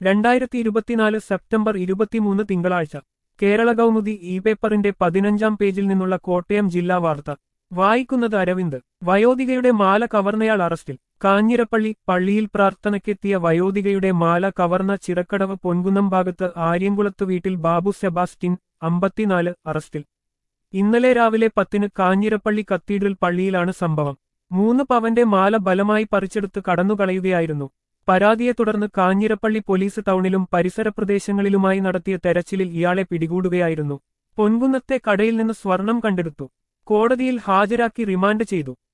രണ്ടായിരത്തി ഇരുപത്തിനാല് സെപ്റ്റംബർ ഇരുപത്തിമൂന്ന് തിങ്കളാഴ്ച കേരള കൗമുദി ഇ പേപ്പറിന്റെ പതിനഞ്ചാം പേജിൽ നിന്നുള്ള കോട്ടയം ജില്ലാ വാർത്ത വായിക്കുന്നത് അരവിന്ദ് വയോധികയുടെ മാല കവർന്നയാൾ അറസ്റ്റിൽ കാഞ്ഞിരപ്പള്ളി പള്ളിയിൽ പ്രാർത്ഥനയ്ക്കെത്തിയ വയോധികയുടെ മാല കവർന്ന ചിറക്കടവ് പൊൻകുന്നം ഭാഗത്ത് ആര്യംകുളത്ത് വീട്ടിൽ ബാബു സെബാസ്റ്റ്യൻ അമ്പത്തിനാല് അറസ്റ്റിൽ ഇന്നലെ രാവിലെ പത്തിന് കാഞ്ഞിരപ്പള്ളി കത്തീഡ്രൽ പള്ളിയിലാണ് സംഭവം മൂന്ന് പവന്റെ മാല ബലമായി പറിച്ചെടുത്ത് കടന്നുകളയുകയായിരുന്നു പരാതിയെ തുടർന്ന് കാഞ്ഞിരപ്പള്ളി പോലീസ് ടൗണിലും പരിസര പ്രദേശങ്ങളിലുമായി നടത്തിയ തെരച്ചിലിൽ ഇയാളെ പിടികൂടുകയായിരുന്നു പൊൻകുന്നത്തെ കടയിൽ നിന്ന് സ്വർണം കണ്ടെടുത്തു കോടതിയിൽ ഹാജരാക്കി റിമാൻഡ് ചെയ്തു